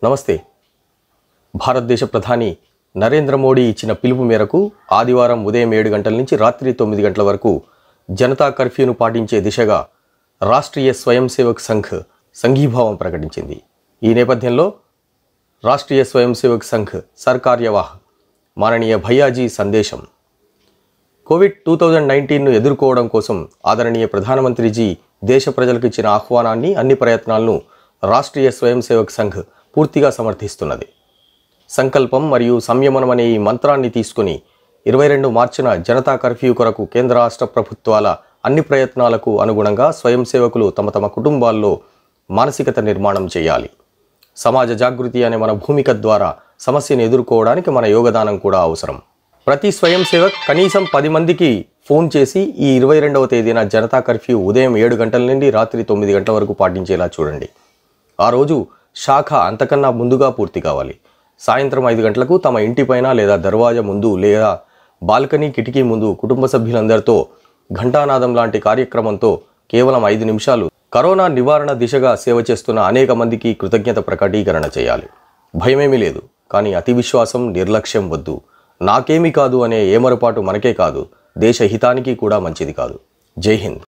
నమస్తే భారతదేశ ప్రధాని నరేంద్ర మోడీ ఇచ్చిన పిలుపు మేరకు ఆదివారం ఉదయం ఏడు గంటల నుంచి రాత్రి తొమ్మిది గంటల వరకు జనతా కర్ఫ్యూను పాటించే దిశగా రాష్ట్రీయ స్వయం సేవక్ సంఘ్ సంఘీభావం ప్రకటించింది ఈ నేపథ్యంలో రాష్ట్రీయ స్వయం సేవక్ సంఘ్ సర్కార్యవాహ్ మాననీయ భయ్యాజీ సందేశం కోవిడ్ టూ థౌజండ్ నైన్టీన్ను ఎదుర్కోవడం కోసం ఆదరణీయ ప్రధానమంత్రిజీ దేశ ప్రజలకు ఇచ్చిన ఆహ్వానాన్ని అన్ని ప్రయత్నాలను రాష్ట్రీయ స్వయం సేవక్ సంఘ్ పూర్తిగా సమర్థిస్తున్నది సంకల్పం మరియు సంయమనం అనే ఈ మంత్రాన్ని తీసుకుని ఇరవై రెండు మార్చిన జనతా కర్ఫ్యూ కొరకు కేంద్ర రాష్ట్ర ప్రభుత్వాల అన్ని ప్రయత్నాలకు అనుగుణంగా స్వయం సేవకులు తమ తమ కుటుంబాల్లో మానసికత నిర్మాణం చేయాలి సమాజ జాగృతి అనే మన భూమిక ద్వారా సమస్యను ఎదుర్కోవడానికి మన యోగదానం కూడా అవసరం ప్రతి స్వయం సేవక్ కనీసం పది మందికి ఫోన్ చేసి ఈ ఇరవై రెండవ తేదీన జనతా కర్ఫ్యూ ఉదయం ఏడు గంటల నుండి రాత్రి తొమ్మిది గంటల వరకు పాటించేలా చూడండి ఆ రోజు శాఖ అంతకన్నా ముందుగా పూర్తి కావాలి సాయంత్రం ఐదు గంటలకు తమ ఇంటిపైన లేదా దర్వాజా ముందు లేదా బాల్కనీ కిటికీ ముందు కుటుంబ సభ్యులందరితో ఘంటానాదం లాంటి కార్యక్రమంతో కేవలం ఐదు నిమిషాలు కరోనా నివారణ దిశగా సేవ చేస్తున్న అనేక మందికి కృతజ్ఞత ప్రకటీకరణ చేయాలి భయమేమీ లేదు కానీ అతి విశ్వాసం నిర్లక్ష్యం వద్దు నాకేమీ కాదు అనే ఏమరపాటు మనకే కాదు దేశ హితానికి కూడా మంచిది కాదు జై హింద్